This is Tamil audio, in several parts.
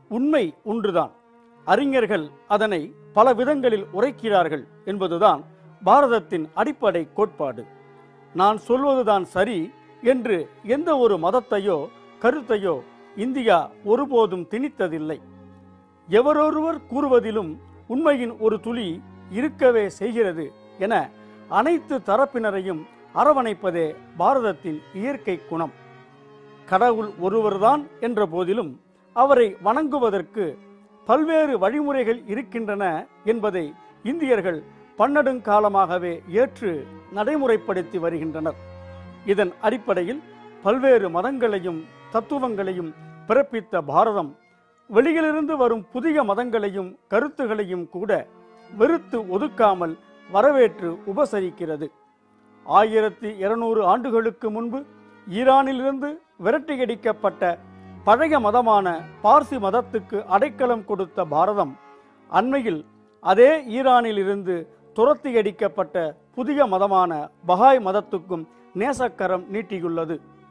உண்மை ஒன்றுதான் அறிஞர்கள் அதனை பல விதங்களில் உரைக்கிறார்கள் என்பதுதான் பாரதத்தின் அடிப்படை கோட்பாடு நான் சொல்வதுதான் சரி என்று எந்த ஒரு மதத்தையோ கருத்தையோ இந்தியா ஒருபோதும் திணித்ததில்லை எவரொருவர் கூறுவதிலும் உண்மையின் ஒரு துளி இருக்கவே செய்கிறது என அனைத்து தரப்பினரையும் அரவணைப்பதே பாரதத்தின் இயற்கை குணம் கடவுள் ஒருவர்தான் என்ற போதிலும் அவரை வணங்குவதற்கு பல்வேறு வழிமுறைகள் இருக்கின்றன என்பதை இந்தியர்கள் பன்னெடுங்காலமாகவே ஏற்று நடைமுறைப்படுத்தி வருகின்றனர் இதன் அடிப்படையில் பல்வேறு மதங்களையும் தத்துவங்களையும் பிறப்பித்த பாரதம் வெளியிலிருந்து வரும் புதிய மதங்களையும் கருத்துகளையும் கூட வெறுத்து ஒதுக்காமல் வரவேற்று உபசரிக்கிறது ஆயிரத்தி இருநூறு ஆண்டுகளுக்கு முன்பு ஈரானிலிருந்து விரட்டியடிக்கப்பட்ட பழைய மதமான பார்சி மதத்துக்கு அடைக்கலம் கொடுத்த பாரதம் அண்மையில் அதே ஈரானிலிருந்து துரத்தியடிக்கப்பட்ட புதிய மதமான பஹாய் மதத்துக்கும் நேசக்கரம் நீட்டியுள்ளது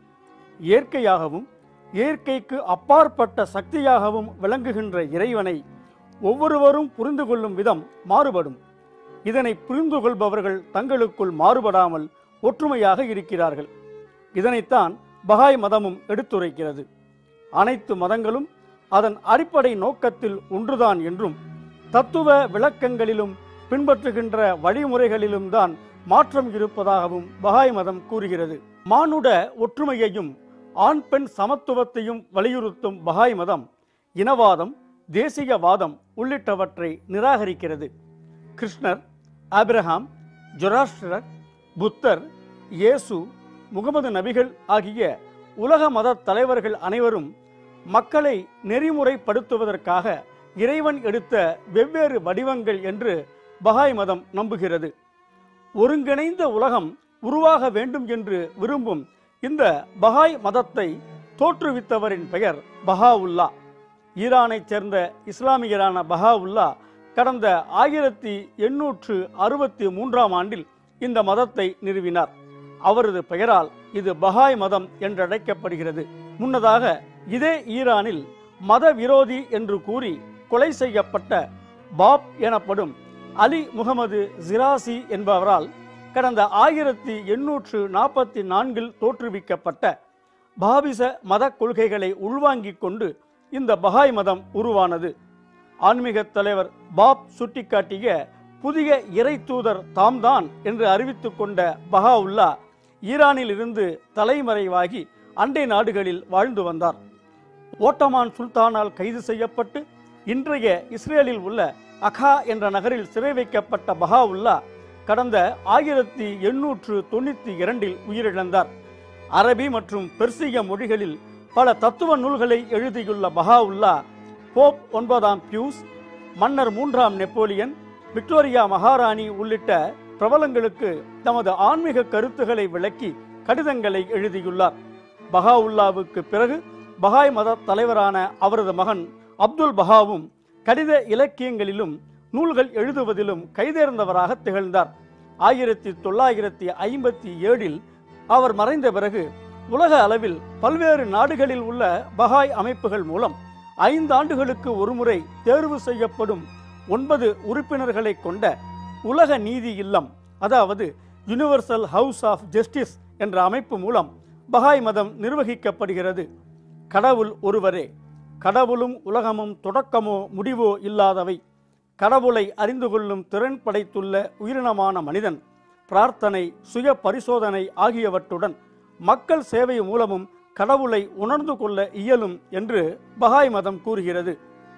இயற்கையாகவும் இயற்கைக்கு அப்பாற்பட்ட சக்தியாகவும் விளங்குகின்ற இறைவனை ஒவ்வொருவரும் புரிந்து கொள்ளும் விதம் மாறுபடும் இதனை புரிந்து கொள்பவர்கள் தங்களுக்குள் மாறுபடாமல் ஒற்றுமையாக இருக்கிறார்கள் இதனைத்தான் பகாய் மதமும் எடுத்துரைக்கிறது அனைத்து மதங்களும் அதன் அடிப்படை நோக்கத்தில் ஒன்றுதான் என்றும் தத்துவ விளக்கங்களிலும் பின்பற்றுகின்ற வழிமுறைகளிலும் தான் மாற்றம் இருப்பதாகவும் பகாய் மதம் கூறுகிறது மானுட ஒற்றுமையையும் ஆண் பெண் சமத்துவத்தையும் வலியுறுத்தும் பகாய் மதம் இனவாதம் தேசியவாதம் உள்ளிட்டவற்றை நிராகரிக்கிறது கிருஷ்ணர் ஆபிரகாம் ஜொராஷ்டரர் புத்தர் இயேசு முகமது நபிகள் ஆகிய உலக மத தலைவர்கள் அனைவரும் மக்களை நெறிமுறைப்படுத்துவதற்காக இறைவன் எடுத்த வெவ்வேறு வடிவங்கள் என்று பகாய் மதம் நம்புகிறது ஒருங்கிணைந்த உலகம் உருவாக வேண்டும் என்று விரும்பும் இந்த பகாய் மதத்தை தோற்றுவித்தவரின் பெயர் பஹாவுல்லா ஈரானைச் சேர்ந்த இஸ்லாமியரான பஹாவுல்லா கடந்த ஆயிரத்தி எண்ணூற்று அறுபத்தி மூன்றாம் ஆண்டில் இந்த மதத்தை நிறுவினார் அவரது பெயரால் இது பஹாய் மதம் என்றழைக்கப்படுகிறது முன்னதாக இதே ஈரானில் மத விரோதி என்று கூறி கொலை செய்யப்பட்ட பாப் எனப்படும் அலி முகமது ஜிராசி என்பவரால் கடந்த ஆயிரத்தி எண்ணூற்று நாற்பத்தி நான்கில் தோற்றுவிக்கப்பட்ட பாபிச மத கொள்கைகளை உள்வாங்கிக் கொண்டு இந்த பஹாய் மதம் உருவானது ஆன்மீக தலைவர் பாப் சுட்டிக்காட்டிய புதிய இறை தூதர் தாம்தான் என்று அறிவித்துக் கொண்ட பஹாவுல்லா ஈரானில் இருந்து தலைமறைவாகி அண்டை நாடுகளில் வாழ்ந்து வந்தார் ஓட்டமான் சுல்தானால் கைது செய்யப்பட்டு இன்றைய இஸ்ரேலில் உள்ள அகா என்ற நகரில் சிறை வைக்கப்பட்ட பஹாவுல்லா கடந்த ஆயிரத்தி எண்ணூற்று தொண்ணூத்தி இரண்டில் உயிரிழந்தார் அரபி மற்றும் பெர்சிய மொழிகளில் பல தத்துவ நூல்களை எழுதியுள்ள பஹாவுல்லா போப் ஒன்பதாம் பியூஸ் மன்னர் மூன்றாம் நெப்போலியன் விக்டோரியா மகாராணி உள்ளிட்ட பிரபலங்களுக்கு தமது ஆன்மீக கருத்துக்களை விளக்கி கடிதங்களை எழுதியுள்ளார் பஹாவுல்லாவுக்கு பிறகு பஹாய் மத தலைவரான அவரது மகன் அப்துல் பஹாவும் கடித இலக்கியங்களிலும் நூல்கள் எழுதுவதிலும் கைதேர்ந்தவராக திகழ்ந்தார் ஆயிரத்தி தொள்ளாயிரத்தி ஐம்பத்தி ஏழில் அவர் மறைந்த பிறகு உலக அளவில் பல்வேறு நாடுகளில் உள்ள பஹாய் அமைப்புகள் மூலம் ஐந்து ஆண்டுகளுக்கு ஒருமுறை தேர்வு செய்யப்படும் ஒன்பது உறுப்பினர்களை கொண்ட உலக நீதி இல்லம் அதாவது யுனிவர்சல் ஹவுஸ் ஆஃப் ஜஸ்டிஸ் என்ற அமைப்பு மூலம் பஹாய் மதம் நிர்வகிக்கப்படுகிறது கடவுள் ஒருவரே கடவுளும் உலகமும் தொடக்கமோ முடிவோ இல்லாதவை கடவுளை அறிந்து கொள்ளும் திறன் படைத்துள்ள உயிரினமான மனிதன் பிரார்த்தனை சுய பரிசோதனை ஆகியவற்றுடன் மக்கள் சேவை மூலமும் கடவுளை உணர்ந்து கொள்ள இயலும் என்று பஹாய் மதம் கூறுகிறது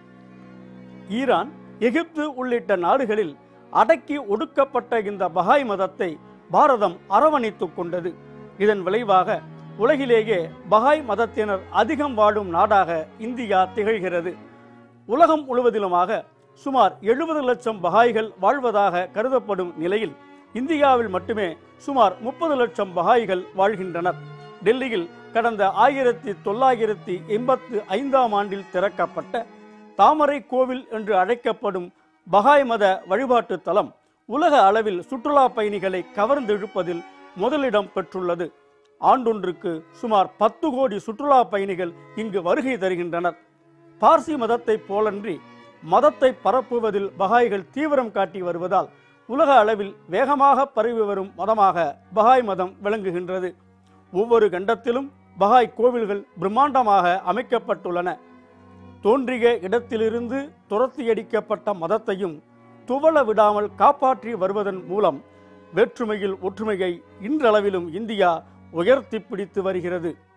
ஈரான் எகிப்து உள்ளிட்ட நாடுகளில் அடக்கி ஒடுக்கப்பட்ட இந்த பஹாய் மதத்தை பாரதம் அரவணைத்துக் கொண்டது இதன் விளைவாக உலகிலேயே பஹாய் மதத்தினர் அதிகம் வாழும் நாடாக இந்தியா திகழ்கிறது உலகம் முழுவதிலுமாக சுமார் எழுபது லட்சம் பஹாய்கள் வாழ்வதாக கருதப்படும் நிலையில் இந்தியாவில் மட்டுமே சுமார் முப்பது லட்சம் பஹாய்கள் வாழ்கின்றனர் டெல்லியில் கடந்த ஆயிரத்தி தொள்ளாயிரத்தி எண்பத்து ஐந்தாம் ஆண்டில் திறக்கப்பட்ட தாமரை கோவில் என்று அழைக்கப்படும் பஹாய் மத வழிபாட்டு தலம் உலக அளவில் சுற்றுலா பயணிகளை கவர்ந்தெழுப்பதில் முதலிடம் பெற்றுள்ளது ஆண்டொன்றுக்கு சுமார் பத்து கோடி சுற்றுலா பயணிகள் இங்கு வருகை தருகின்றனர் பார்சி மதத்தைப் போலன்றி மதத்தை பரப்புவதில் பகாய்கள் தீவிரம் காட்டி வருவதால் உலக அளவில் வேகமாக பரவி வரும் மதமாக பகாய் மதம் விளங்குகின்றது ஒவ்வொரு கண்டத்திலும் பகாய் கோவில்கள் பிரம்மாண்டமாக அமைக்கப்பட்டுள்ளன தோன்றிய இடத்திலிருந்து துரத்தியடிக்கப்பட்ட மதத்தையும் துவள விடாமல் காப்பாற்றி வருவதன் மூலம் வேற்றுமையில் ஒற்றுமையை இன்றளவிலும் இந்தியா உயர்த்தி பிடித்து வருகிறது